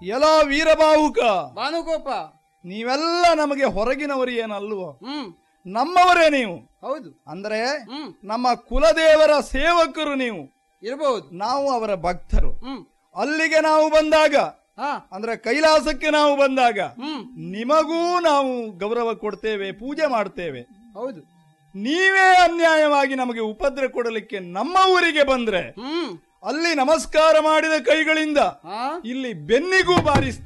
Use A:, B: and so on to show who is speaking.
A: ಎಲ್ಲೋ ವೀರಬಾಹುಕ
B: ಭಾನುಗೋಪ
A: ನೀವೆಲ್ಲ ನಮಗೆ ಹೊರಗಿನವರು ಏನಲ್ವೋ
B: ಹ್ಮ್
A: ನಮ್ಮವರೇ ನೀವು
B: ಹೌದು
A: ಅಂದ್ರೆ
B: ಹ್ಮ್
A: ನಮ್ಮ ಕುಲದೇವರ ಸೇವಕರು ನೀವು
B: ಇರಬಹುದು
A: ನಾವು ಅವರ ಭಕ್ತರು
B: ಹ್ಮ್
A: ಅಲ್ಲಿಗೆ ನಾವು ಬಂದಾಗ
B: ಹಾ
A: ಅಂದ್ರೆ ಕೈಲಾಸಕ್ಕೆ ನಾವು ಬಂದಾಗ
B: ಹ್ಮ್
A: ನಿಮಗೂ ನಾವು ಗೌರವ ಕೊಡ್ತೇವೆ ಪೂಜೆ ಮಾಡ್ತೇವೆ
B: ಹೌದು
A: ನೀವೇ ಅನ್ಯಾಯವಾಗಿ ನಮಗೆ ಉಪದ್ರ ಕೊಡಲಿಕ್ಕೆ ನಮ್ಮ ಊರಿಗೆ ಬಂದ್ರೆ
B: ಹ್ಮ್
A: ಅಲ್ಲಿ ನಮಸ್ಕಾರ ಮಾಡಿದ ಕೈಗಳಿಂದ
B: ಹಾ
A: ಇಲ್ಲಿ ಬೆನ್ನಿಗೂ ಬಾರಿಸ್ತಾರೆ